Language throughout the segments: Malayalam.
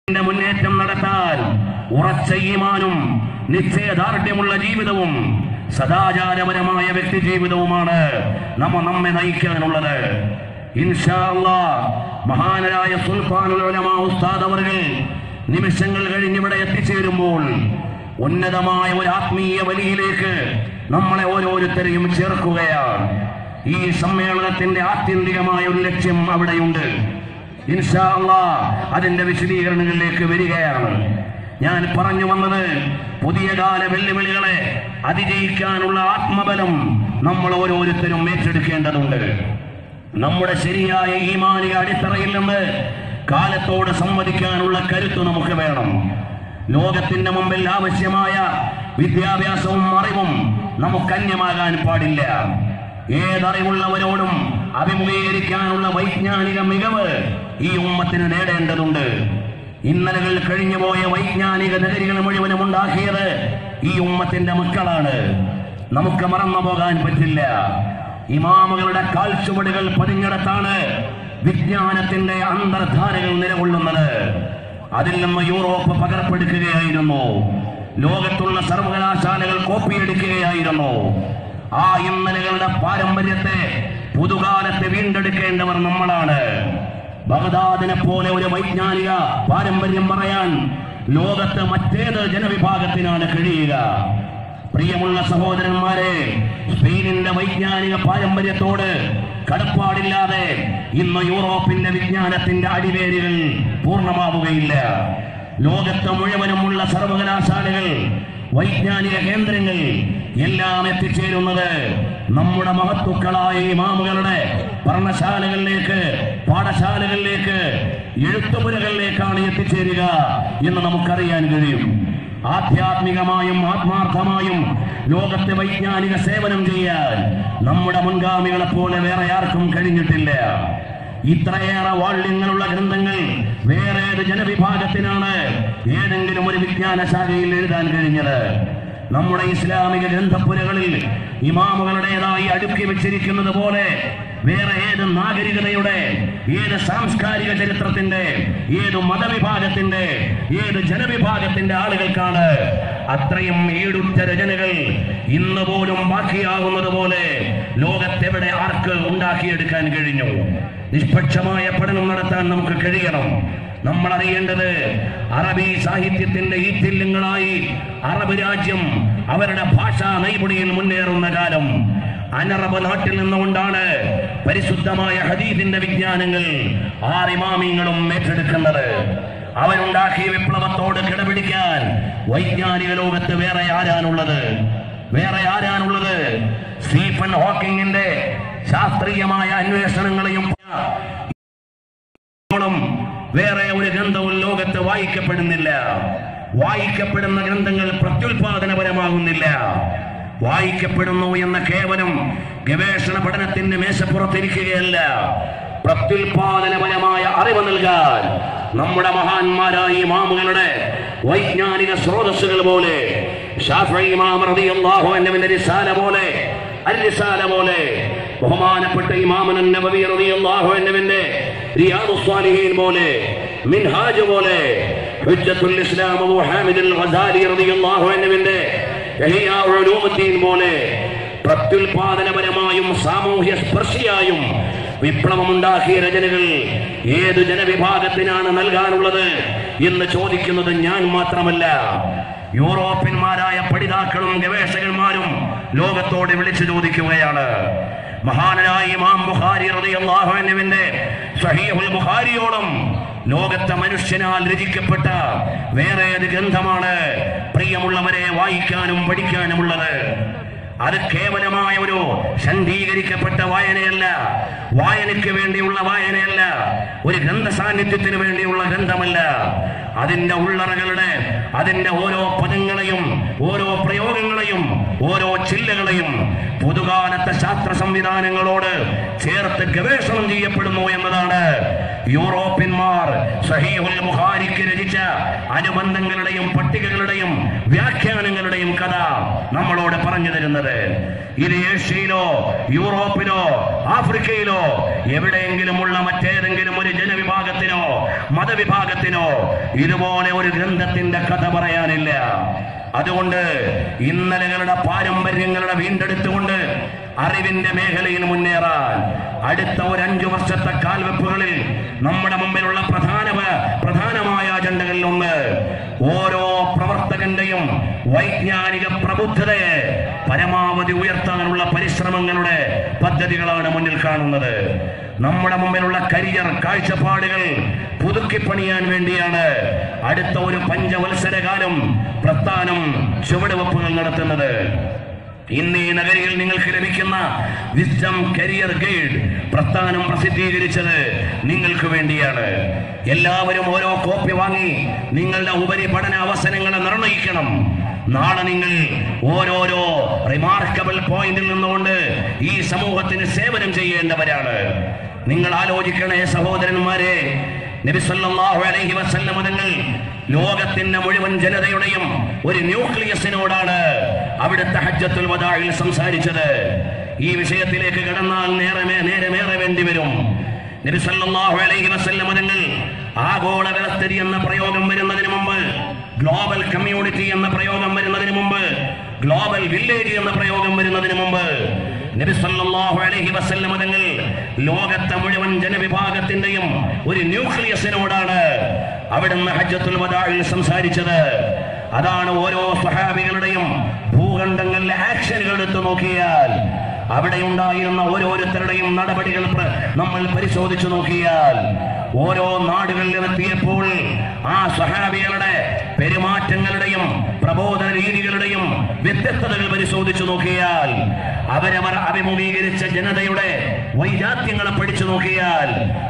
ന്റെ മുന്നേറ്റം നടത്താൻ ഉറച്ച ഈമാനും നിശ്ചയദാർഢ്യമുള്ള ജീവിതവും സദാചാരപരമായ വ്യക്തി ജീവിതവുമാണ് നമ്മ നമ്മെ നയിക്കാനുള്ളത് ഇൻഷാ അല്ലാ മഹാനരായ സുൽത്താനുൽ ഉലമാ ഉസ്താദ് അവർകൾ നിമിഷങ്ങൾ കഴിഞ്ഞ് ഇവിടെ എത്തിച്ചേരുമ്പോൾ ഉന്നതമായ ഒരു ആത്മീയ വലിയിലേക്ക് നമ്മളെ ഓരോരുത്തരെയും ചേർക്കുകയാണ് ഈ സമ്മേളനത്തിന്റെ ആത്യന്തികമായ ഒരു ലക്ഷ്യം അവിടെയുണ്ട് ഇൻഷാ അല്ലാ അതിന്റെ വിശദീകരണങ്ങളിലേക്ക് വരികയാണ് ഞാൻ പറഞ്ഞു വന്നത് പുതിയ കാല വെല്ലുവിളികളെ അതിജയിക്കാനുള്ള ആത്മബലം നമ്മൾ ഓരോരുത്തരും ഏറ്റെടുക്കേണ്ടതുണ്ട് നമ്മുടെ ശരിയായ ഈമാനിക അടിത്തറയിൽ നിന്ന് കാലത്തോട് സംവദിക്കാനുള്ള കരുത്ത് നമുക്ക് വേണം ലോകത്തിന്റെ മുമ്പിൽ ആവശ്യമായ വിദ്യാഭ്യാസവും അറിവും നമുക്ക് അന്യമാകാൻ പാടില്ല ഏതറിവുള്ളവരോടും അഭിമുഖീകരിക്കാനുള്ള വൈജ്ഞാനിക മികവ് ഈ ഉമ്മത്തിന് നേടേണ്ടതുണ്ട് ഇന്നലകൾ കഴിഞ്ഞുപോയ വൈജ്ഞാനിക നഗരികൾ മുഴുവനും ഉണ്ടാക്കിയത് ഈ ഉമ്മത്തിന്റെ മക്കളാണ് നമുക്ക് മറന്നു പോകാൻ പറ്റില്ല ഇമാമുകളുടെ കാൽച്ചുവടുകൾ പതിഞ്ഞിടത്താണ് വിജ്ഞാനത്തിന്റെ അന്തർധാരകൾ നിലകൊള്ളുന്നത് അതിൽ നിന്ന് യൂറോപ്പ് പകർപ്പെടുക്കുകയായിരുന്നു ലോകത്തുള്ള സർവകലാശാലകൾ കോപ്പിയെടുക്കുകയായിരുന്നു ആ ഇന്നലകളുടെ പാരമ്പര്യത്തെ പുതുകാലത്ത് വീണ്ടെടുക്കേണ്ടവർ നമ്മളാണ് ബഗ്ദാദിനെ പോലെ ഒരു വൈജ്ഞാനിക പാരമ്പര്യം പറയാൻ ലോകത്ത് മറ്റേത് ജനവിഭാഗത്തിനാണ് കഴിയുക പ്രിയമുള്ള സഹോദരന്മാരെ സ്പെയിനിന്റെ വൈജ്ഞാനിക പാരമ്പര്യത്തോട് കടപ്പാടില്ലാതെ ഇന്ന് യൂറോപ്പിന്റെ വിജ്ഞാനത്തിന്റെ അടിവേരുകൾ പൂർണ്ണമാവുകയില്ല ലോകത്ത് മുഴുവനുമുള്ള സർവകലാശാലകൾ വൈജ്ഞാനിക കേന്ദ്രങ്ങൾ എല്ലാം എത്തിച്ചേരുന്നത് നമ്മുടെ മഹത്തുക്കളായ ഇമാമുകളുടെ ഭരണശാലകളിലേക്ക് പാഠശാലകളിലേക്ക് എഴുത്തുപുരകളിലേക്കാണ് എത്തിച്ചേരുക എന്ന് നമുക്കറിയാൻ കഴിയും ആധ്യാത്മികമായും ആത്മാർത്ഥമായും ലോകത്തെ വൈജ്ഞാനിക സേവനം ചെയ്യാൻ നമ്മുടെ മുൻഗാമികളെ പോലെ വേറെ ആർക്കും കഴിഞ്ഞിട്ടില്ല ഇത്രയേറെ വാള്യങ്ങളുള്ള ഗ്രന്ഥങ്ങൾ വേറെ ഏത് ജനവിഭാഗത്തിനാണ് ഏതെങ്കിലും ഒരു വിജ്ഞാന ശാഖയിൽ എഴുതാൻ കഴിഞ്ഞത് നമ്മുടെ ഇസ്ലാമിക ഗ്രന്ഥപ്പുരകളിൽ ഇമാമുകളുടേതായി അടുക്കി വെച്ചിരിക്കുന്നത് പോലെ വേറെ ഏത് നാഗരികതയുടെ ഏത് സാംസ്കാരിക ചരിത്രത്തിന്റെ ഏത് മതവിഭാഗത്തിന്റെ ഏത് ജനവിഭാഗത്തിന്റെ ആളുകൾക്കാണ് അത്രയും ഈടുറ്റ രചനകൾ ഇന്ന് പോലും ബാക്കിയാകുന്നത് പോലെ ലോകത്തെവിടെ ആർക്ക് ഉണ്ടാക്കിയെടുക്കാൻ കഴിഞ്ഞു നിഷ്പക്ഷമായ പഠനം നടത്താൻ നമുക്ക് കഴിയണം നമ്മൾ അറിയേണ്ടത് അറബി സാഹിത്യത്തിന്റെ ഈറ്റില്യങ്ങളായി അറബ് രാജ്യം അവരുടെ ഭാഷാ നൈപുണിയിൽ മുന്നേറുന്ന കാലം അനറബ് നാട്ടിൽ നിന്നുകൊണ്ടാണ് പരിശുദ്ധമായ ഹദീദിന്റെ വിജ്ഞാനങ്ങൾ ആറിമാമിങ്ങളും ഏറ്റെടുക്കുന്നത് അവരുണ്ടാക്കിയ വിപ്ലവത്തോട് കിടപിടിക്കാൻ വൈജ്ഞാനിക ലോകത്ത് വേറെ ആരാനുള്ളത് വേറെ ആരാനുള്ളത് സ്റ്റീഫൻ ഹോക്കിങ്ങിന്റെ ശാസ്ത്രീയമായ അന്വേഷണങ്ങളെയും ും വേറെ ഒരു ഗ്രന്ഥവും ലോകത്ത് വായിക്കപ്പെടുന്നില്ല വായിക്കപ്പെടുന്ന ഗ്രന്ഥങ്ങൾ പ്രത്യുൽപാദനപരമാകുന്നില്ല വായിക്കപ്പെടുന്നു എന്ന കേവലം ഗവേഷണ പഠനത്തിന്റെ മേശപ്പുറത്തിരിക്കുകയല്ല പ്രത്യുൽപാദനപരമായ അറിവ് നൽകാൻ നമ്മുടെ മഹാന്മാരായ ഇമാമുകളുടെ വൈജ്ഞാനിക സ്രോതസ്സുകൾ പോലെ ഷാഫി ഇമാം റളിയല്ലാഹു അൻഹുവിന്റെ റിസാല പോലെ അരിസാല പോലെ ബഹുമാനപ്പെട്ട ഇമാമൻ നബവി റളിയല്ലാഹു അൻഹുവിന്റെ റിയാദുസ് സ്വാലിഹീൻ പോലെ മിൻഹാജ് പോലെ ഹുജ്ജത്തുൽ ഇസ്ലാം അബൂ ഹാമിദ് അൽ ഗസാലി റളിയല്ലാഹു അൻഹുവിന്റെ ഇഹ്യാ ഉലൂമുദ്ദീൻ പോലെ പ്രത്യുൽപാദനപരമായും സാമൂഹ്യ സ്പർശിയായും വിപ്ലവമുണ്ടാക്കിയ രചനകൾ ഏത് ജനവിഭാഗത്തിനാണ് നൽകാനുള്ളത് എന്ന് ചോദിക്കുന്നത് ഞാൻ മാത്രമല്ല യൂറോപ്യന്മാരായ പഠിതാക്കളും ഗവേഷകന്മാരും ലോകത്തോട് വിളിച്ചു ചോദിക്കുകയാണ് മഹാനായ ഇമാം ബുഖാരി റളിയല്ലാഹു അൻഹുവിന്റെ സഹീഹുൽ ബുഖാരിയോളം ലോകത്തെ മനുഷ്യനാൽ രചിക്കപ്പെട്ട വേറെ ഏത് ഗ്രന്ഥമാണ് പ്രിയമുള്ളവരെ വായിക്കാനും പഠിക്കാനുമുള്ളത് അത് കേവലമായ ഒരു ശാന്തീകരിക്കപ്പെട്ട വായനയല്ല വായനയ്ക്ക് വേണ്ടിയുള്ള വായനയല്ല ഒരു ഗ്രന്ഥ സാന്നിധ്യത്തിന് വേണ്ടിയുള്ള ഗ്രന്ഥമല്ല അതിന്റെ ഉള്ളറകളുടെ അതിന്റെ ഓരോ പദങ്ങളെയും ഓരോ പ്രയോഗങ്ങളെയും ഓരോ ചില്ലകളെയും പുതുകാലത്തെ ശാസ്ത്ര സംവിധാനങ്ങളോട് ചേർത്ത് ഗവേഷണം ചെയ്യപ്പെടുന്നു എന്നതാണ് യൂറോപ്യന്മാർ സഹീഹുൽ ബുഖാരിക്ക് രചിച്ച അനുബന്ധങ്ങളുടെയും പട്ടികകളുടെയും വ്യാഖ്യാനങ്ങളുടെയും കഥ നമ്മളോട് പറഞ്ഞു തരുന്നത് ഇത് ഏഷ്യയിലോ യൂറോപ്പിലോ ആഫ്രിക്കയിലോ എവിടെയെങ്കിലുമുള്ള മറ്റേതെങ്കിലും ഒരു ജനവിഭാഗത്തിനോ മതവിഭാഗത്തിനോ ഇതുപോലെ ഒരു ഗ്രന്ഥത്തിന്റെ കഥ പറയാനില്ല അതുകൊണ്ട് ഇന്നലകളുടെ പാരമ്പര്യങ്ങളുടെ വീണ്ടെടുത്തുകൊണ്ട് അറിവിന്റെ മേഖലയിൽ മുന്നേറാൻ അടുത്ത ഒരു അഞ്ചു വർഷത്തെ കാൽവെപ്പുകളിൽ നമ്മുടെ മുമ്പിലുള്ള പ്രധാന പ്രധാനമായ അജണ്ടകളിൽ ഒന്ന് ഓരോ പ്രവർത്തകന്റെയും വൈജ്ഞാനിക പ്രബുദ്ധതയെ പരമാവധി ഉയർത്താനുള്ള പരിശ്രമങ്ങളുടെ പദ്ധതികളാണ് മുന്നിൽ കാണുന്നത് നമ്മുടെ മുമ്പിലുള്ള കരിയർ കാഴ്ചപ്പാടുകൾ പുതുക്കിപ്പണിയാൻ വേണ്ടിയാണ് അടുത്ത ഒരു പഞ്ചവത്സരകാലം പ്രസ്ഥാനം ചുവടുവെപ്പുകൾ നടത്തുന്നത് ഇന്ന് ഈ നഗരിയിൽ നിങ്ങൾക്ക് ലഭിക്കുന്ന വിസ്ഡം കരിയർ ഗൈഡ് പ്രസ്ഥാനം പ്രസിദ്ധീകരിച്ചത് നിങ്ങൾക്ക് വേണ്ടിയാണ് എല്ലാവരും ഓരോ കോപ്പി വാങ്ങി നിങ്ങളുടെ ഉപരിപഠന അവസരങ്ങളെ നിർണയിക്കണം നാളെ നിങ്ങൾ ഓരോരോ റിമാർക്കബിൾ പോയിന്റിൽ നിന്നുകൊണ്ട് ഈ സമൂഹത്തിന് സേവനം ചെയ്യേണ്ടവരാണ് നിങ്ങൾ ആലോചിക്കണേ സഹോദരന്മാരെ നബി സല്ലല്ലാഹു അലൈഹി വസല്ലം തങ്ങൾ ലോകത്തിന്റെ മുഴുവൻ ജനതയുടെയും ഒരു ന്യൂക്ലിയസിനോടാണ് അവിടുത്തെ ഹജ്ജത്തുൽ വദാഇൽ സംസാരിച്ചത് ഈ വിഷയത്തിലേക്ക് കടന്നാൽ നേരെ മേ- നേരെ മേറെ വേണ്ടി വരും നബി സല്ലല്ലാഹു അലൈഹി വസല്ലം തങ്ങൾ ആഗോള വ്യവസ്ഥിതി എന്ന പ്രയോഗം വരുന്നതിന് മുമ്പ് ഗ്ലോബൽ കമ്മ്യൂണിറ്റി എന്ന പ്രയോഗം വരുന്നതിന് മുമ്പ് ഗ്ലോബൽ വില്ലേജ് എന്ന പ്രയോഗം വരുന്നതിന് മുമ്പ് നബി സല്ലല്ലാഹു അലൈഹി വസല്ലം തങ്ങൾ ലോകത്തെ മുഴുവൻ ജനവിഭാഗത്തിന്റെയും ഒരു ന്യൂക്ലിയസിനോടാണ് അവിടുന്ന് ഹജ്ജത്തുൽ വദാഇൽ സംസാരിച്ചത് അതാണ് ഓരോ സ്വഹാബികളുടെയും ഭൂഖണ്ഡങ്ങളിലെ ആക്ഷനുകൾ എടുത്തു നോക്കിയാൽ അവിടെ ഉണ്ടായിരുന്ന ഓരോരുത്തരുടെയും നടപടികൾ പ്ര- നമ്മൾ പരിശോധിച്ചു നോക്കിയാൽ ഓരോ നാടുകളിലെത്തിയപ്പോൾ ആ സ്വഹാബികളുടെ പെരുമാറ്റങ്ങളുടെയും പ്രബോധന രീതികളുടെയും വ്യത്യസ്തതകൾ പരിശോധിച്ചു നോക്കിയാൽ അവരവർ അഭിമുഖീകരിച്ച ജനതയുടെ വൈജാത്യങ്ങളെ പഠിച്ചു നോക്കിയാൽ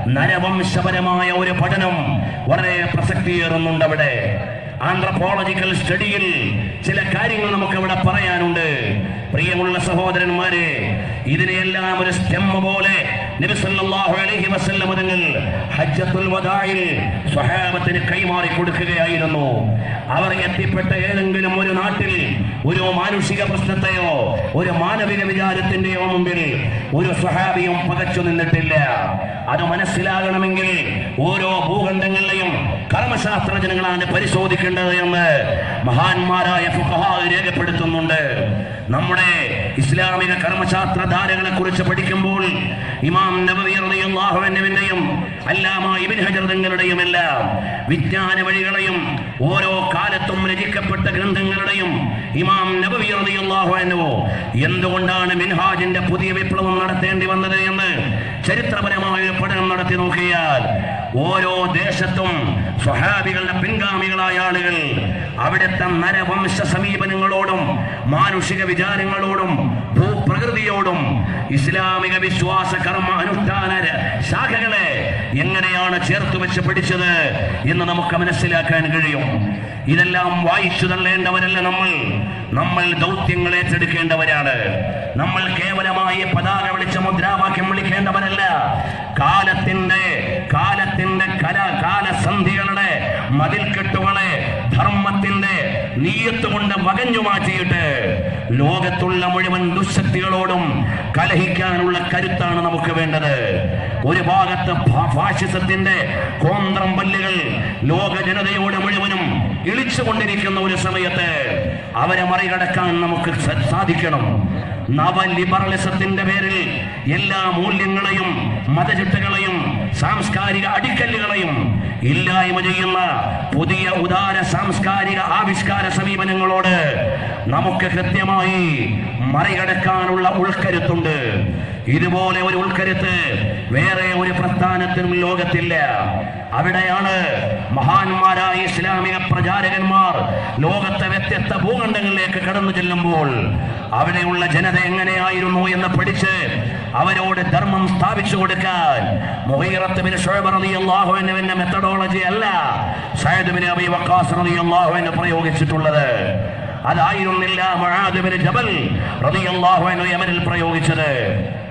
നരവംശപരമായ ഒരു പഠനം വളരെ പ്രസക്തിയേറുന്നുണ്ട് അവിടെ ആന്ത്രപ്പോളജിക്കൽ സ്റ്റഡിയിൽ ചില കാര്യങ്ങൾ നമുക്ക് അവിടെ പറയാനുണ്ട് പ്രിയമുള്ള സഹോദരന്മാരെ ഇതിനെയെല്ലാം ഒരു സ്റ്റെം പോലെ നബി സല്ലല്ലാഹു അലൈഹി വസല്ലം തങ്ങൾ ഹജ്ജത്തുൽ വദാഇൽ സ്വഹാബത്തിന് കൈമാറി കൊടുക്കുകയായിരുന്നു അവർ എത്തിപ്പെട്ട ഏതെങ്കിലും ഒരു നാട്ടിൽ ഒരു മാനുഷിക പ്രശ്നത്തെയോ ഒരു മാനവിക വിചാരത്തിന്റെയോ മുമ്പിൽ ഒരു സ്വഹാബിയും പകച്ചു നിന്നിട്ടില്ല അത് മനസ്സിലാകണമെങ്കിൽ ഓരോ ഭൂഖണ്ഡങ്ങളിലെയും കർമ്മശാസ്ത്രജ്ഞങ്ങളാണ് പരിശോധിക്കേണ്ടത് എന്ന് മഹാന്മാരായ ഫുഖഹാ രേഖപ്പെടുത്തുന്നുണ്ട് നമ്മുടെ ഇസ്ലാമിക കർമ്മശാസ്ത്ര ധാരകളെ കുറിച്ച് പഠിക്കുമ്പോൾ ഇമാം നബവി റളിയല്ലാഹു അൻഹുവിന്റെയും അല്ലാമ ഇബ്നു ഹജർ തങ്ങളുടെയും എല്ലാം വിജ്ഞാന വഴികളെയും ഓരോ കാലത്തും രചിക്കപ്പെട്ട ഗ്രന്ഥങ്ങളുടെയും ഇമാം നബവി റളിയല്ലാഹു അൻഹു എന്തുകൊണ്ടാണ് മിൻഹാജിന്റെ പുതിയ വിപ്ലവം നടത്തേണ്ടി വന്നത് എന്ന് ചരിത്രപരമായ ഒരു പഠനം നടത്തി നോക്കിയാൽ ഓരോ ദേശത്തും സ്വഹാബികളുടെ പിൻഗാമികളായ ആളുകൾ അവിടുത്തെ നരവംശ സമീപനങ്ങളോടും മാനുഷിക വിചാരങ്ങളോടും ഭൂപ്രകൃതിയോടും ഇസ്ലാമിക വിശ്വാസ കർമ്മ അനുഷ്ഠാന ര- ശാഖകളെ എങ്ങനെയാണ് ചേർത്ത് വെച്ച് പഠിച്ചത് എന്ന് നമുക്ക് മനസ്സിലാക്കാൻ കഴിയും ഇതെല്ലാം വായിച്ചു തള്ളേണ്ടവരല്ല നമ്മൾ നമ്മൾ ദൗത്യങ്ങൾ ഏറ്റെടുക്കേണ്ടവരാണ് നമ്മൾ കേവലമായി പതാക വിളിച്ച മുദ്രാവാക്യം വിളിക്കേണ്ടവരല്ല കാലത്തിന്റെ കാലത്തിന്റെ കല കാലസന്ധികളുടെ മതിൽക്കെട്ടുകളെ ധർമ്മത്തിന്റെ നീയത്ത് കൊണ്ട് വകഞ്ഞു മാറ്റിയിട്ട് ലോകത്തുള്ള മുഴുവൻ ദുശക്തികളോടും കലഹിക്കാനുള്ള കരുത്താണ് നമുക്ക് വേണ്ടത് ഒരു ഭാഗത്ത് ഫാ- ഫാഷിസത്തിന്റെ കോന്ത്രം പല്ലുകൾ ലോക ജനതയോട് മുഴുവനും ഇളിച്ചുകൊണ്ടിരിക്കുന്ന ഒരു സമയത്ത് അവരെ മറികടക്കാൻ നമുക്ക് സ- സാധിക്കണം നവ ലിബറലിസത്തിന്റെ പേരിൽ എല്ലാ മൂല്യങ്ങളെയും മതചിട്ടകളെയും സാംസ്കാരിക അടിക്കല്ലുകളെയും ഇല്ലായ്മ ചെയ്യുന്ന പുതിയ ഉദാര സാംസ്കാരിക ആവിഷ്കാര സമീപനങ്ങളോട് നമുക്ക് കൃത്യമായി മറികടക്കാനുള്ള ഉൾക്കരുത്തുണ്ട് ഇതുപോലെ ഒരു ഉൾക്കരുത്ത് വേറെ ഒരു പ്രസ്ഥാനത്തിനും ലോകത്തില്ല അവിടെയാണ് മഹാന്മാരായ ഇസ്ലാമിക പ്രചാരകന്മാർ ലോകത്തെ വ്യത്യസ്ത ഭൂഖണ്ഡങ്ങളിലേക്ക് കടന്നു ചെല്ലുമ്പോൾ അവിടെയുള്ള ജനത എങ്ങനെയായിരുന്നു എന്ന് പഠിച്ച് അവരോട് ധർമ്മം സ്ഥാപിച്ചു കൊടുക്കാൻ മുഹീറത്ത് ബിൻ ശുഅബ് റളിയല്ലാഹു അൻഹുവിന്റെ മെത്തഡോളജി അല്ല സയ്യിദ് ബിൻ അബി വഖാസ് റളിയല്ലാഹു അൻഹു പ്രയോഗിച്ചിട്ടുള്ളത് അതായിരുന്നില്ല മുആദ് ബിൻ ജബൽ റളിയല്ലാഹു അൻഹു യമനിൽ പ്രയോഗിച്ചത്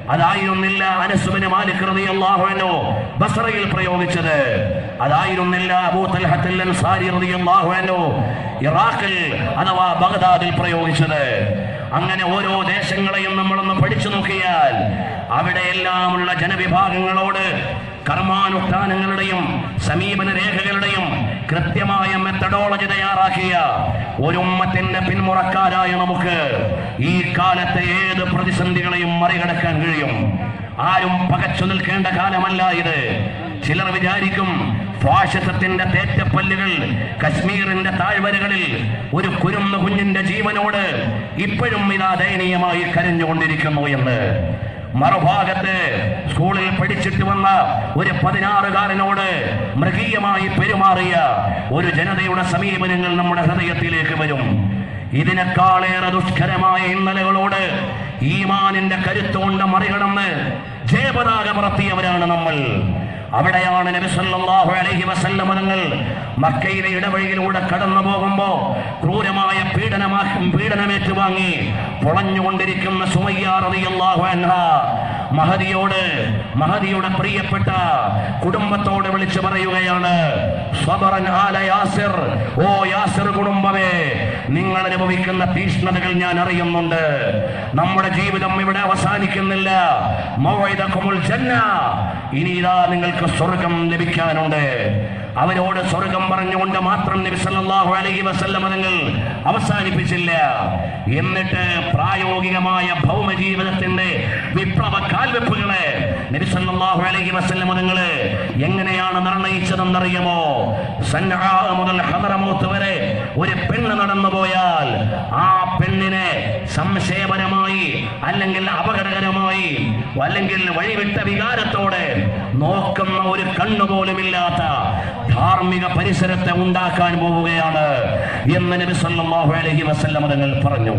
അതായിരുന്നില്ല അനസുബിന് മാലിക് റളിയല്ലാഹു അൻഹു ബസ്രയിൽ പ്രയോഗിച്ചത് അതായിരുന്നില്ല അബൂ തൽഹത്തുൽ അൻസാരി റളിയല്ലാഹു അൻഹു ഇറാഖിൽ അഥവാ ബഗ്ദാദിൽ പ്രയോഗിച്ചത് അങ്ങനെ ഓരോ ദേശങ്ങളെയും നമ്മളൊന്ന് പഠിച്ചു നോക്കിയാൽ അവിടെയെല്ലാമുള്ള ജനവിഭാഗങ്ങളോട് കർമാനുഷ്ഠാനങ്ങളുടെയും സമീപന രേഖകളുടെയും കൃത്യമായ മെത്തഡോളജി തയ്യാറാക്കിയ ഒരു ഉമ്മത്തിന്റെ പിന്മുറക്കാരായ നമുക്ക് ഈ കാലത്തെ ഏത് പ്രതിസന്ധികളെയും മറികടക്കാൻ കഴിയും ആരും പകച്ചു നിൽക്കേണ്ട കാലമല്ല ഇത് ചിലർ വിചാരിക്കും ഫാഷിസത്തിന്റെ തേറ്റപ്പല്ലുകൾ കശ്മീരിന്റെ താഴ്വരകളിൽ ഒരു കുരുന്ന കുഞ്ഞിന്റെ ജീവനോട് ഇപ്പോഴും ഇതാ ദയനീയമായി കരഞ്ഞുകൊണ്ടിരിക്കുന്നു എന്ന് മറുഭാഗത്ത് സ്കൂളിൽ പഠിച്ചിട്ട് വന്ന ഒരു പതിനാറുകാരനോട് മൃഗീയമായി പെരുമാറിയ ഒരു ജനതയുടെ സമീപനങ്ങൾ നമ്മുടെ ഹൃദയത്തിലേക്ക് വരും ഇതിനേക്കാളേറെ ദുഷ്കരമായ ഇന്നലകളോട് ഈമാനിന്റെ കരുത്തുകൊണ്ട് മറികടന്ന് ജയപതാക പറത്തിയവരാണ് നമ്മൾ അവിടെയാണ് നബി സല്ലല്ലാഹു അലൈഹി വസല്ലം തങ്ങൾ മക്കയിലെ ഇടവഴിയിലൂടെ കടന്നു പോകുമ്പോ ക്രൂരമായ പീഡനമാക്കും പീഡനമേറ്റ് വാങ്ങി പൊളഞ്ഞുകൊണ്ടിരിക്കുന്ന സുമയ്യ റളിയല്ലാഹു അൻഹ മഹദിയോട് മഹദിയുടെ പ്രിയപ്പെട്ട കുടുംബത്തോട് വിളിച്ചു പറയുകയാണ് സ്വബറൻ ആല യാസിർ ഓ യാസിർ കുടുംബമേ നിങ്ങൾ അനുഭവിക്കുന്ന തീഷ്ണതകൾ ഞാൻ അറിയുന്നുണ്ട് നമ്മുടെ ജീവിതം ഇവിടെ അവസാനിക്കുന്നില്ല മൗഇദകുമുൽ ജന്ന ഇനി ഇതാ നിങ്ങൾക്ക് സ്വർഗം ലഭിക്കാനുണ്ട് അവരോട് സ്വർഗം പറഞ്ഞുകൊണ്ട് മാത്രം നബി സല്ലല്ലാഹു അലൈഹി വസല്ലം നിങ്ങൾ അവസാനിപ്പിച്ചില്ല എന്നിട്ട് പ്രായോഗികമായ ഭൗമ ജീവിതത്തിന്റെ വിപ്ലവ കാൽവെപ്പുകളെ നബി സല്ലല്ലാഹു അലൈഹി വസല്ലം നിങ്ങൾ എങ്ങനെയാണ് നിർണയിച്ചതെന്നറിയുമോ സന്നആ മുതൽ ഹദറമൗത്ത് വരെ ഒരു പെണ്ണ് നടന്നു പോയാൽ ആ പെണ്ണിനെ സംശയപരമായി അല്ലെങ്കിൽ അപകടകരമായി അല്ലെങ്കിൽ വഴിവിട്ട വികാരത്തോടെ നോക്കുന്ന ഒരു കണ്ണുപോലുമില്ലാത്ത ധാർമ്മിക പരിസരത്തെ ഉണ്ടാക്കാൻ പോവുകയാണ് എന്ന് നബി സല്ലല്ലാഹു അലൈഹി വസല്ലം തങ്ങൾ പറഞ്ഞു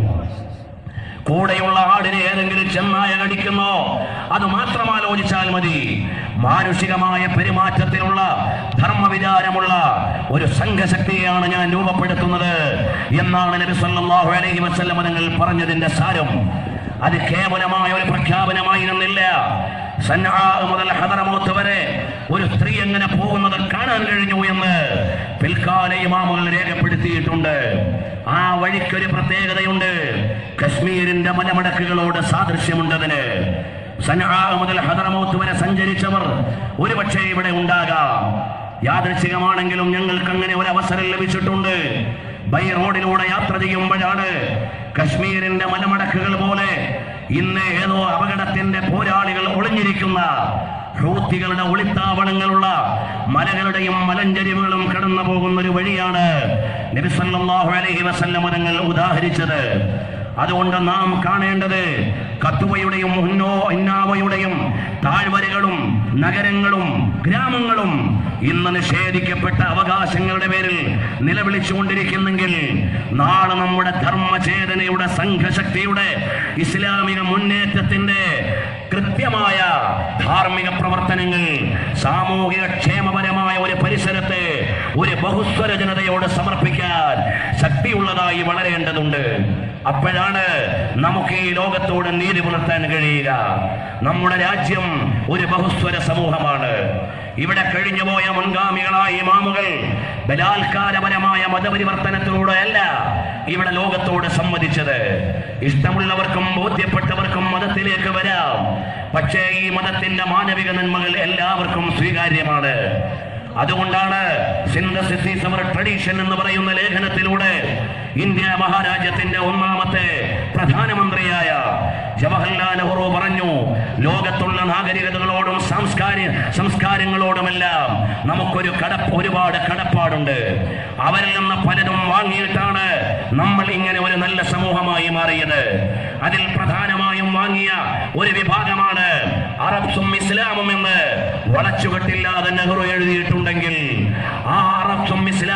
കൂടെയുള്ള ആടിനെ ഏതെങ്കിലും ചെന്നായ കടിക്കുന്നോ അത് മാത്രം ആലോചിച്ചാൽ മതി മാനുഷികമായ പെരുമാറ്റത്തിലുള്ള ധർമ്മവിചാരമുള്ള ഒരു സംഘശക്തിയെയാണ് ഞാൻ രൂപപ്പെടുത്തുന്നത് എന്നാണ് നബി സല്ലല്ലാഹു അലൈഹി വസല്ലം തങ്ങൾ പറഞ്ഞതിന്റെ സാരം അത് കേവലമായ ഒരു പ്രഖ്യാപനമായിരുന്നില്ല സന്നാ മുതൽ ഹദറമൗത്ത് വരെ ഒരു സ്ത്രീ എങ്ങനെ പോകുന്നത് കാണാൻ കഴിഞ്ഞു എന്ന് പിൽക്കാല ഇമാമുകൾ രേഖപ്പെടുത്തിയിട്ടുണ്ട് ആ വഴിക്കൊരു പ്രത്യേകതയുണ്ട് കശ്മീരിന്റെ മലമടക്കുകളോട് സാദൃശ്യമുണ്ടതിന് സന്നാ മുതൽ ഹദറമൗത്ത് വരെ സഞ്ചരിച്ചവർ ഒരുപക്ഷെ ഇവിടെ ഉണ്ടാകാം യാദൃച്ഛികമാണെങ്കിലും ഞങ്ങൾക്ക് അങ്ങനെ ഒരു അവസരം ലഭിച്ചിട്ടുണ്ട് ബൈ റോഡിലൂടെ യാത്ര ചെയ്യുമ്പോഴാണ് കശ്മീരിന്റെ മലമടക്കുകൾ പോലെ ഇന്ന് ഏതോ അപകടത്തിന്റെ പോരാളികൾ ഒളിഞ്ഞിരിക്കുന്ന ഹൂത്തികളുടെ ഒളിത്താവളങ്ങളുള്ള മലകളുടെയും മലഞ്ചരിവുകളും കടന്നു പോകുന്ന ഒരു വഴിയാണ് നബി സല്ലല്ലാഹു അലൈഹി വസല്ലം തങ്ങൾ ഉദാഹരിച്ചത് അതുകൊണ്ട് നാം കാണേണ്ടത് കത്തുവയുടെയും ഉന്നോ ഇന്നാവയുടെയും താഴ്വരകളും നഗരങ്ങളും ഗ്രാമങ്ങളും ഇന്ന് നിഷേധിക്കപ്പെട്ട അവകാശങ്ങളുടെ പേരിൽ നിലവിളിച്ചുകൊണ്ടിരിക്കുന്നെങ്കിൽ നാളെ നമ്മുടെ ധർമ്മചേതനയുടെ സംഘശക്തിയുടെ ഇസ്ലാമിക മുന്നേറ്റത്തിന്റെ കൃത്യമായ ധാർമ്മിക പ്രവർത്തനങ്ങൾ സാമൂഹിക ക്ഷേമപരമായ ഒരു പരിസരത്തെ ഒരു ബഹുസ്വര ജനതയോട് സമർപ്പിക്കാൻ ശക്തിയുള്ളതായി വളരേണ്ടതുണ്ട് അപ്പോഴാണ് നമുക്ക് ഈ ലോകത്തോട് നീതി പുലർത്താൻ കഴിയുക നമ്മുടെ രാജ്യം ഒരു ബഹുസ്വര സമൂഹമാണ് ഇവിടെ കഴിഞ്ഞുപോയ മുൻഗാമികളായ ഇമാമുകൾ ബലാത്കാരപരമായ മതപരിവർത്തനത്തിലൂടെയല്ല ഇവിടെ ലോകത്തോട് സംവദിച്ചത് ഇഷ്ടമുള്ളവർക്കും ബോധ്യപ്പെട്ടവർക്കും മതത്തിലേക്ക് വരാം പക്ഷേ ഈ മതത്തിന്റെ മാനവിക നന്മകൾ എല്ലാവർക്കും സ്വീകാര്യമാണ് അതുകൊണ്ടാണ് സിന്തസിസ് അവർ ട്രഡീഷൻ എന്ന് പറയുന്ന ലേഖനത്തിലൂടെ ഇന്ത്യ മഹാരാജ്യത്തിന്റെ ഒന്നാമത്തെ പ്രധാനമന്ത്രിയായ ജവഹർലാൽ നെഹ്റു പറഞ്ഞു ലോകത്തുള്ള നാഗരികതകളോടും സാംസ്കാരിക സംസ്കാരങ്ങളോടുമെല്ലാം നമുക്കൊരു കടപ്പ് ഒരുപാട് കടപ്പാടുണ്ട് അവരിൽ നിന്ന് പലതും വാങ്ങിയിട്ടാണ് നമ്മൾ ഇങ്ങനെ ഒരു നല്ല സമൂഹമായി മാറിയത് അതിൽ പ്രധാനമായും വാങ്ങിയ ഒരു വിഭാഗമാണ് അറബ്സും ഇസ്ലാമും എന്ന് വളച്ചുകെട്ടില്ലാതെ നെഹ്റു എഴുതിയിട്ടുണ്ടെങ്കിൽ ആ അറബ്സും ഇസ്ലാം ഇവിടെ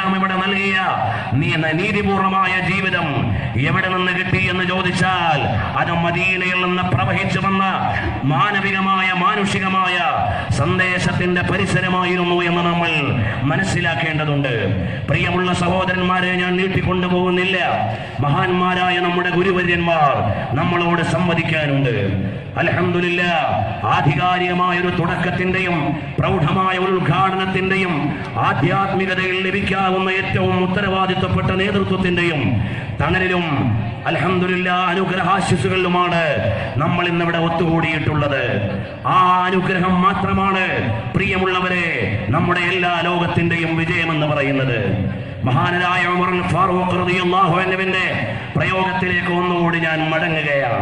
നൽകിയ നീ നീതിപൂർണമായ ജീവിതം എവിടെ നിന്ന് കിട്ടി എന്ന് ചോദിച്ചാൽ അത് മദീനയിൽ നിന്ന് പ്രവഹിച്ചു വന്ന മാനവികമായ മാനുഷികമായ സന്ദേശത്തിന്റെ പരിസരമായിരുന്നു എന്ന് നമ്മൾ മനസ്സിലാക്കേണ്ടതുണ്ട് പ്രിയമുള്ള സഹോദരന്മാരെ ഞാൻ നീട്ടിക്കൊണ്ടുപോകുന്നില്ല മഹാന്മാരായ നമ്മുടെ ഗുരുവര്യന്മാർ നമ്മളോട് സംവദിക്കാനുണ്ട് അലഹമില്ല ആധികാരികമായ ഒരു തുടക്കത്തിന്റെയും പ്രൗഢമായ ഒരു ഉദ്ഘാടനത്തിന്റെയും ആധ്യാത്മികതയിൽ ലഭിക്കാവുന്ന ഏറ്റവും ഉത്തരവാദിത്വപ്പെട്ട നേതൃത്വത്തിന്റെയും തണലിലും അലഹമില്ല അനുഗ്രഹാശിസുകളിലുമാണ് നമ്മൾ ഇന്നിവിടെ ഒത്തുകൂടിയിട്ടുള്ളത് ആ അനുഗ്രഹം മാത്രമാണ് പ്രിയമുള്ളവരെ നമ്മുടെ എല്ലാ ലോകത്തിന്റെയും വിജയമെന്ന് പറയുന്നത് മഹാനരായ ഉമർ ഫാറൂഖ് റളിയല്ലാഹു അൻഹുവിന്റെ പ്രയോഗത്തിലേക്ക് ഒന്നുകൂടി ഞാൻ മടങ്ങുകയാണ്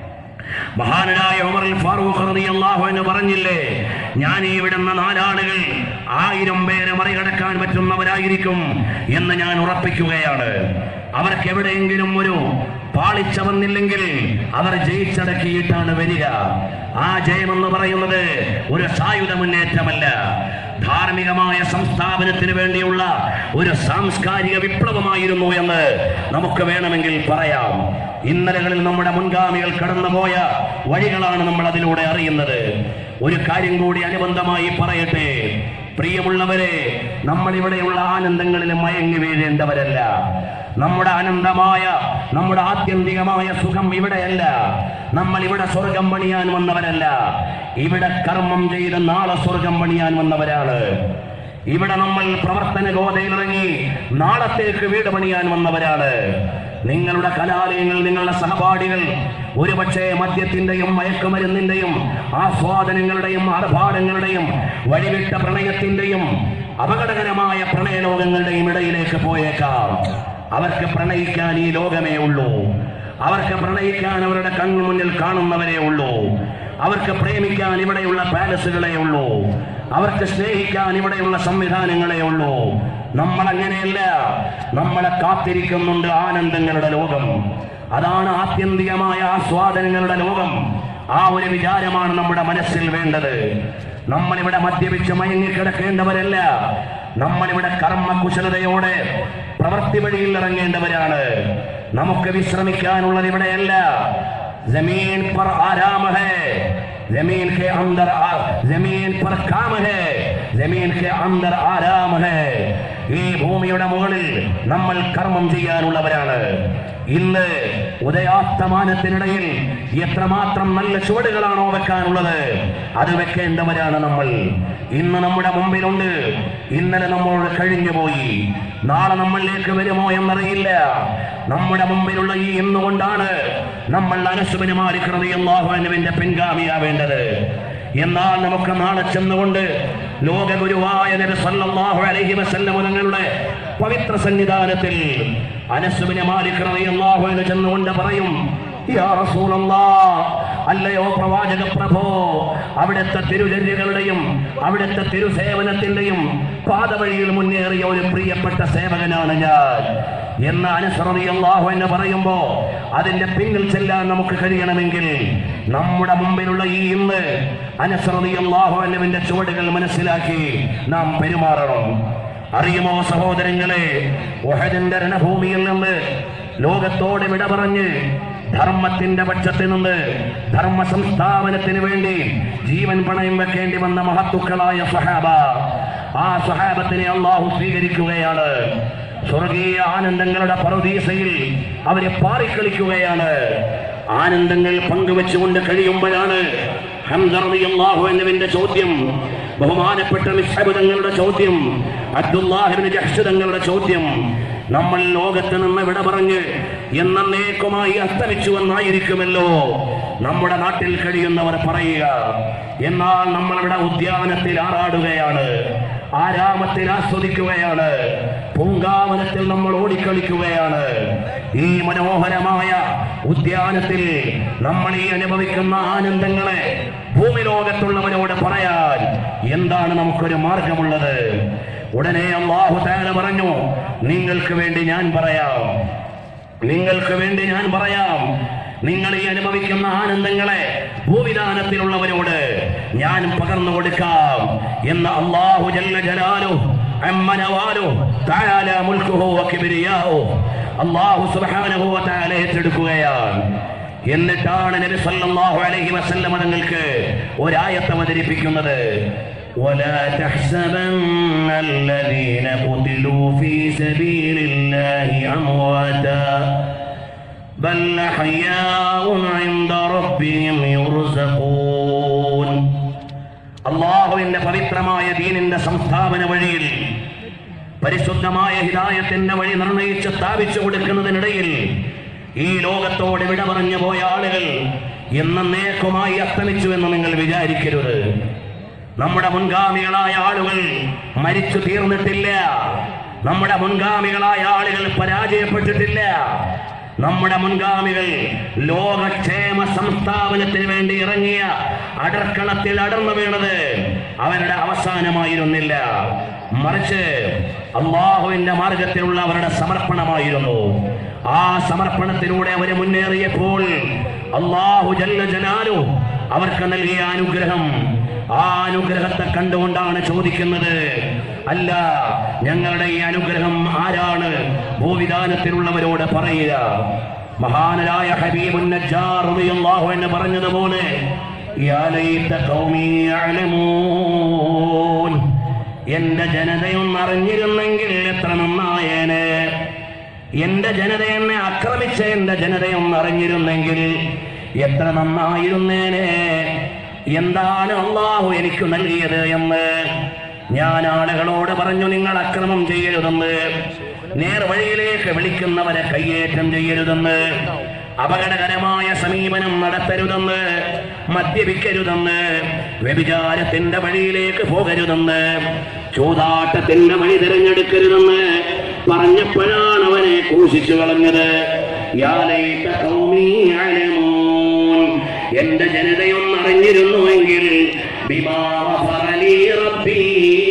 മഹാനായ ഉമർ ഫാറൂഖ് റളിയല്ലാഹു അൻഹു പറഞ്ഞില്ലേ ഞാൻ ഈ വിടുന്ന നാലാളുകൾ ആയിരം പേരെ മറികടക്കാൻ പറ്റുന്നവരായിരിക്കും എന്ന് ഞാൻ ഉറപ്പിക്കുകയാണ് അവർക്ക് എവിടെയെങ്കിലും ഒരു പാളിച്ച വന്നില്ലെങ്കിൽ അവർ ജയിച്ചടക്കിയിട്ടാണ് വരിക ആ ജയമെന്ന് പറയുന്നത് ഒരു സായുധ മുന്നേറ്റമല്ല ധാർമ്മികമായ സംസ്ഥാപനത്തിന് വേണ്ടിയുള്ള ഒരു സാംസ്കാരിക വിപ്ലവമായിരുന്നു എന്ന് നമുക്ക് വേണമെങ്കിൽ പറയാം ഇന്നലകളിൽ നമ്മുടെ മുൻഗാമികൾ കടന്നുപോയ വഴികളാണ് നമ്മൾ അതിലൂടെ അറിയുന്നത് ഒരു കാര്യം കൂടി അനുബന്ധമായി പറയട്ടെ പ്രിയമുള്ളവരെ നമ്മൾ ഇവിടെയുള്ള ആനന്ദങ്ങളിൽ മയങ്ങി വീഴേണ്ടവരല്ല നമ്മുടെ അനന്തമായ നമ്മുടെ ആത്യന്തികമായ സുഖം ഇവിടെയല്ല നമ്മൾ ഇവിടെ സ്വർഗം പണിയാൻ വന്നവരല്ല ഇവിടെ കർമ്മം ചെയ്ത് നാളെ സ്വർഗം പണിയാൻ വന്നവരാണ് ഇവിടെ നമ്മൾ പ്രവർത്തന ഗോതയിലിറങ്ങി നാളത്തേക്ക് വീട് പണിയാൻ വന്നവരാണ് നിങ്ങളുടെ കലാലയങ്ങൾ നിങ്ങളുടെ സഹപാഠികൾ ഒരുപക്ഷെ മദ്യത്തിന്റെയും മയക്കുമരുന്നിന്റെയും ആസ്വാദനങ്ങളുടെയും ആർഭാടങ്ങളുടെയും വഴിവിട്ട പ്രണയത്തിന്റെയും അപകടകരമായ പ്രണയലോകങ്ങളുടെയും ഇടയിലേക്ക് പോയേക്കാം അവർക്ക് പ്രണയിക്കാൻ ഈ ലോകമേ ഉള്ളൂ അവർക്ക് പ്രണയിക്കാൻ അവരുടെ കണ്ണു മുന്നിൽ കാണുന്നവരേ ഉള്ളൂ അവർക്ക് പ്രേമിക്കാൻ ഇവിടെയുള്ള പാലസുകളേ ഉള്ളൂ അവർക്ക് സ്നേഹിക്കാൻ ഇവിടെയുള്ള സംവിധാനങ്ങളേ ഉള്ളൂ നമ്മൾ അങ്ങനെയല്ല നമ്മളെ കാത്തിരിക്കുന്നുണ്ട് ആനന്ദങ്ങളുടെ ലോകം അതാണ് ആത്യന്തികമായ ആസ്വാദനങ്ങളുടെ ലോകം ആ ഒരു വിചാരമാണ് നമ്മുടെ മനസ്സിൽ വേണ്ടത് നമ്മളിവിടെ മദ്യപിച്ച് മയങ്ങിക്കിടക്കേണ്ടവരല്ല നമ്മളിവിടെ കർമ്മകുശലതയോടെ പ്രവൃത്തി വഴിയിൽ ഇറങ്ങേണ്ടവരാണ് നമുക്ക് വിശ്രമിക്കാനുള്ളത് ഇവിടെയല്ല जमीन पर आराम है जमीन के अंदर आ, जमीन पर काम है जमीन के अंदर ആരാം है ഈ ഭൂമിയുടെ മുകളിൽ നമ്മൾ കർമ്മം ചെയ്യാനുള്ളവരാണ് ഇന്ന് ഉദയാസ്തമാനത്തിനിടയിൽ എത്രമാത്രം നല്ല ചുവടുകളാണോ വെക്കാനുള്ളത് അത് വെക്കേണ്ടവരാണ് നമ്മൾ ഇന്ന് നമ്മുടെ മുമ്പിലുണ്ട് ഇന്നലെ നമ്മളോട് കഴിഞ്ഞുപോയി നാളെ നമ്മളിലേക്ക് വരുമോ എന്നറിയില്ല നമ്മുടെ മുമ്പിലുള്ള ഈ ഇന്നുകൊണ്ടാണ് നമ്മൾ അനസുബിന് മാലിക്കുന്നത് അള്ളാഹുവിന്റെ പിൻഗാമിയാവേണ്ടത് എന്നാൽ നമുക്ക് നാളെ ചെന്നുകൊണ്ട് ലോകഗുരുവായ നബി സല്ലല്ലാഹു അലൈഹി വസല്ലം തങ്ങളുടെ പവിത്ര സന്നിധാനത്തിൽ അനസുബിന് മാലിക് റളിയല്ലാഹു അൻഹു ചെന്നുകൊണ്ട് പറയും യാ റസൂലല്ലാഹ് അല്ലയോ പ്രവാചക പ്രഭോ അവിടുത്തെ തിരുചര്യകളുടെയും അവിടുത്തെ തിരുസേവനത്തിന്റെയും പാതവഴിയിൽ മുന്നേറിയ ഒരു പ്രിയപ്പെട്ട സേവകനാണ് ഞാൻ എന്ന് അനുസൃതി അള്ളാഹു എന്ന് പറയുമ്പോ അതിന്റെ പിന്നിൽ ചെല്ലാൻ നമുക്ക് കഴിയണമെങ്കിൽ നമ്മുടെ മുമ്പിലുള്ള ഈ ഇന്ന് അനുസൃതി അള്ളാഹു എന്നവിന്റെ ചുവടുകൾ മനസ്സിലാക്കി നാം പെരുമാറണം അറിയുമോ സഹോദരങ്ങളെ ഒഹദിന്റെ രണഭൂമിയിൽ നിന്ന് ലോകത്തോട് വിട പറഞ്ഞ് ധർമ്മത്തിന്റെ പക്ഷത്തിൽ നിന്ന് ധർമ്മ സംസ്ഥാപനത്തിന് വേണ്ടി ജീവൻ പണയം വെക്കേണ്ടി വന്ന മഹത്തുക്കളായ സഹാബ ആ സഹാബത്തിനെ അള്ളാഹു സ്വീകരിക്കുകയാണ് സ്വർഗീയ ആനന്ദങ്ങളുടെ പറുദീസയിൽ അവരെ പാറിക്കളിക്കുകയാണ് ആനന്ദങ്ങൾ പങ്കുവെച്ചുകൊണ്ട് കഴിയുമ്പോഴാണ് ഹംദർദിയല്ലാഹു എന്നവന്റെ ചോദ്യം ബഹുമാനപ്പെട്ട നിക്ഷേപതങ്ങളുടെ ചോദ്യം അബ്ദുല്ലാഹിബിന് ജഹ്ഷതങ്ങളുടെ ചോദ്യം നമ്മൾ ലോകത്ത് നിന്ന് വിട പറഞ്ഞ് എന്നേക്കുമായി അസ്തമിച്ചു എന്നായിരിക്കുമല്ലോ നമ്മുടെ നാട്ടിൽ കഴിയുന്നവർ പറയുക എന്നാൽ നമ്മളിവിടെ ഉദ്യാനത്തിൽ ആറാടുകയാണ് ആരാമത്തിൽ ആസ്വദിക്കുകയാണ് പൂങ്കാവനത്തിൽ നമ്മൾ ഓടിക്കളിക്കുകയാണ് ഈ മനോഹരമായ ഉദ്യാനത്തിൽ നമ്മൾ ഈ അനുഭവിക്കുന്ന ആനന്ദങ്ങളെ ഭൂമി ലോകത്തുള്ളവരോട് പറയാൻ എന്താണ് നമുക്കൊരു മാർഗമുള്ളത് ഉടനെ അള്ളാഹു താല പറഞ്ഞു നിങ്ങൾക്ക് വേണ്ടി ഞാൻ പറയാം നിങ്ങൾക്ക് വേണ്ടി ഞാൻ പറയാം നിങ്ങൾ ഈ അനുഭവിക്കുന്ന ആനന്ദങ്ങളെ ഭൂവിധാനത്തിലുള്ളവരോട് ഞാൻ പകർന്നു കൊടുക്കാം എന്ന് അള്ളാഹു ജല്ല ജലാലു عم نواله تعالى ملكه وكبرياؤه അള്ളാഹു സുബ്ഹാനഹു വ തആല ഏറ്റെടുക്കുകയാണ് എന്നിട്ടാണ് നബി സല്ലല്ലാഹു അലൈഹി വസല്ലം തങ്ങൾക്ക് ഒരായത്ത് അവതരിപ്പിക്കുന്നത് ولا تحسبن الذين قتلوا في سبيل الله أمواتا بل أحياء عند ربهم يرزقون അള്ളാഹുവിന്റെ പവിത്രമായ ദീനിന്റെ സംസ്ഥാപന വഴിയിൽ പരിശുദ്ധമായ ഹിദായത്തിന്റെ വഴി നിർണയിച്ച് സ്ഥാപിച്ചു കൊടുക്കുന്നതിനിടയിൽ ഈ ലോകത്തോട് വിട പറഞ്ഞു പോയ ആളുകൾ എന്നേക്കുമായി അസ്തമിച്ചു എന്ന് നിങ്ങൾ വിചാരിക്കരുത് നമ്മുടെ മുൻഗാമികളായ ആളുകൾ മരിച്ചു തീർന്നിട്ടില്ല നമ്മുടെ മുൻഗാമികളായ ആളുകൾ പരാജയപ്പെട്ടിട്ടില്ല നമ്മുടെ മുൻഗാമികൾ ലോകക്ഷേമ സംസ്ഥാപനത്തിന് വേണ്ടി ഇറങ്ങിയ അടർക്കളത്തിൽ അടർന്നു വീണത് അവരുടെ അവസാനമായിരുന്നില്ല മറിച്ച് അള്ളാഹുവിന്റെ മാർഗത്തിലുള്ള അവരുടെ സമർപ്പണമായിരുന്നു ആ സമർപ്പണത്തിലൂടെ അവര് മുന്നേറിയപ്പോൾ അള്ളാഹു ജല്ല ജലാലു അവർക്ക് നൽകിയ അനുഗ്രഹം ആ അനുഗ്രഹത്തെ കണ്ടുകൊണ്ടാണ് ചോദിക്കുന്നത് അല്ല ഞങ്ങളുടെ ഈ അനുഗ്രഹം ആരാണ് ഭൂവിധാനത്തിലുള്ളവരോട് പറയുക മഹാനരായ ഹബീബുൻ നജ്ജാർ റളിയല്ലാഹു എന്ന് പറഞ്ഞതുപോലെ യാ ലൈത ഖൗമി യഅലമൂൻ എന്റെ ജനതയൊന്ന് അറിഞ്ഞിരുന്നെങ്കിൽ എത്ര നന്നായേനെ എന്റെ ജനത എന്നെ ആക്രമിച്ച എന്റെ ജനതയൊന്ന് അറിഞ്ഞിരുന്നെങ്കിൽ എത്ര നന്നായിരുന്നേനെ എന്താണ് അള്ളാഹു എനിക്ക് നൽകിയത് എന്ന് ഞാൻ ആളുകളോട് പറഞ്ഞു നിങ്ങൾ അക്രമം ചെയ്യരുതെന്ന് നേർവഴിയിലേക്ക് വിളിക്കുന്നവരെ കയ്യേറ്റം ചെയ്യരുതെന്ന് അപകടകരമായ സമീപനം നടത്തരുതെന്ന് മദ്യപിക്കരുതെന്ന് വ്യഭിചാരത്തിന്റെ വഴിയിലേക്ക് പോകരുതെന്ന് ചൂതാട്ടത്തിന്റെ വഴി തിരഞ്ഞെടുക്കരുതെന്ന് പറഞ്ഞപ്പോഴാണ് അവനെ ക്രൂശിച്ചു കളഞ്ഞത് യാ ലൈത ഖൗമി യഅലമൂൻ. എന്റെ ജനതയൊന്ന് അറിഞ്ഞിരുന്നുവെങ്കിൽ ബിമാ ഗഫറ ലീ റബ്ബി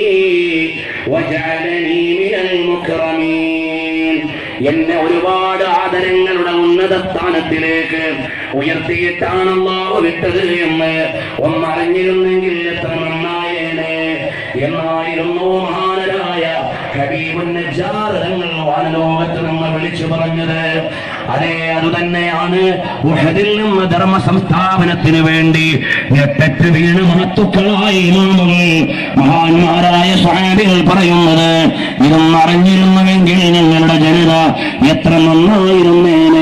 വജഅലനീ മിനൽ മുക്രമീൻ എന്നെ ഒരുപാട് ആദരങ്ങളുടെ ഉന്നത സ്ഥാനത്തിലേക്ക് ഉയർത്തിയിട്ടാണ് അള്ളാഹു വിട്ടത് എന്ന് ഒന്നറിഞ്ഞിരുന്നെങ്കിൽ എത്ര നന്നായേനെ എന്നായിരുന്നു മഹാനരായ ഹബീബുൻ നജ്ജാർ തങ്ങൾ വാനലോകത്ത് നിന്ന് വിളിച്ചു പറഞ്ഞത് അതെ അതുതന്നെയാണ് ഉഹദിൽ നിന്ന് ധർമ്മ സംസ്ഥാപനത്തിന് വേണ്ടി ഞെട്ടറ്റ് വീണ് മഹത്തുക്കളായ ഇമാമുകൾ മഹാന്മാരായ സ്വാമികൾ പറയുന്നത് ഇതൊന്നും അറിഞ്ഞിരുന്നുവെങ്കിൽ ഞങ്ങളുടെ ജനത എത്ര നന്നായിരുന്നേനെ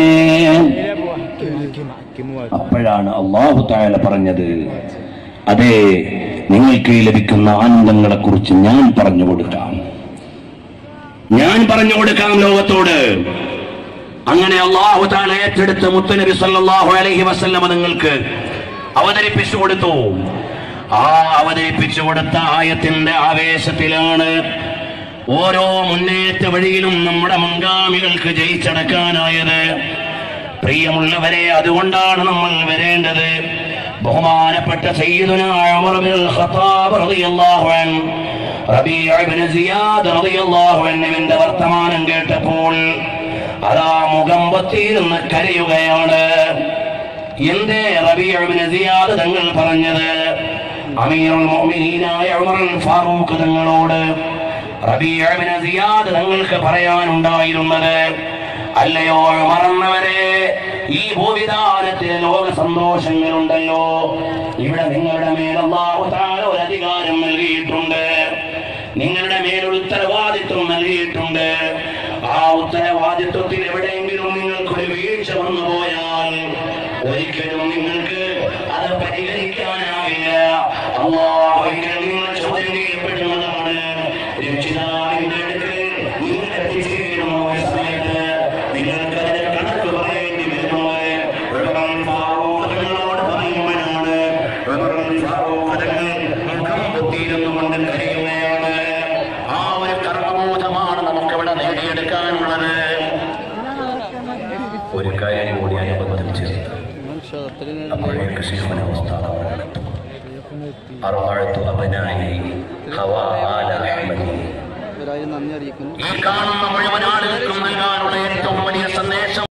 അപ്പോഴാണ് അള്ളാഹു താല പറഞ്ഞത് അതെ നിങ്ങൾക്ക് ലഭിക്കുന്ന ആനന്ദങ്ങളെ കുറിച്ച് ഞാൻ പറഞ്ഞു കൊടുക്കാം ഞാൻ പറഞ്ഞു കൊടുക്കാം ലോകത്തോട് അങ്ങനെ അള്ളാഹു താല ഏറ്റെടുത്ത് മുത്തനബി സല്ലല്ലാഹു അലൈഹി വസല്ലമ നിങ്ങൾക്ക് അവതരിപ്പിച്ചു കൊടുത്തു ആ അവതരിപ്പിച്ചു കൊടുത്ത ആയത്തിന്റെ ആവേശത്തിലാണ് ഓരോ മുന്നേറ്റ വഴിയിലും നമ്മുടെ മുൻഗാമികൾക്ക് ജയിച്ചടക്കാനായത് പ്രിയമുള്ളവരെ അതുകൊണ്ടാണ് നമ്മൾ വരേണ്ടത് ബഹുമാനപ്പെട്ട സയ്യിദുന ഉമർ ബിൻ ഖത്താബ് റളിയല്ലാഹു അൻഹു റബീഅ ഇബ്നു സിയാദ് റളിയല്ലാഹു അൻഹുവിന്റെ വർത്തമാനം കേട്ടപ്പോൾ അതാ മുഖം പൊത്തിയിരുന്ന് കരയുകയാണ് എന്തേ റബീഅ ഇബ്നു സിയാദ് തങ്ങൾ പറഞ്ഞത് അമീറുൽ മുഅ്മിനീനായ ഉമർ ഫാറൂഖ് തങ്ങളോട് റബീഅ ഇബ്നു സിയാദ് തങ്ങൾക്ക് പറയാനുണ്ടായിരുന്നത് അല്ലയോ മറന്നവരെ ഈ ഭൂവിധാനത്തിലെ ലോക സന്തോഷങ്ങളുണ്ടല്ലോ ഇവിടെ നിങ്ങളുടെ മേൽ അള്ളാഹു താല ഒരു അധികാരം നൽകിയിട്ടുണ്ട് നിങ്ങളുടെ മേൽ ഒരു ഉത്തരവാദിത്വം നൽകിയിട്ടുണ്ട് ആ ഉത്തരവാദിത്വത്തിൽ എവിടെയെങ്കിലും നിങ്ങൾക്കൊരു വീഴ്ച വന്നു പോയാൽ ഒരിക്കലും നിങ്ങൾക്ക് അത് പരിഹരിക്കാനാവില്ല അള്ളാഹുവിൽ നിങ്ങൾ ചോദ്യം ചെയ്യപ്പെടുന്നതാണ് രക്ഷിതാവിന്റെ അടുക്കൽ നിങ്ങൾ എത്തിച്ചേരുന്ന ഒരു സമയത്ത് നിങ്ങൾക്ക് അതിന്റെ കണക്ക് പറയേണ്ടി വരുന്നു ഉമർ ഫാറൂഖ് തങ്ങളോട് പറയുമ്പോഴാണ് ഉമർ ഫാറൂഖ് തങ്ങൾ മുഖം പൊത്തിയിരുന്നു കൊണ്ട് കരയുകയാണ് ആ ഒരു കർമ്മബോധമാണ് നമുക്കിവിടെ നേടിയെടുക്കാനുള്ളത് ഒരു കാര്യം കൂടി അനുബന്ധിച്ച് അപ്പോഴേക്ക് ശിശുവിനവസ്ഥ അറുപഴത്തു അപനായി ഹവാ ആല അഹ്മദി ഇവരായി നന്ദി അറിയിക്കുന്നു ഈ കാണുന്ന മുഴുവൻ ആളുകൾ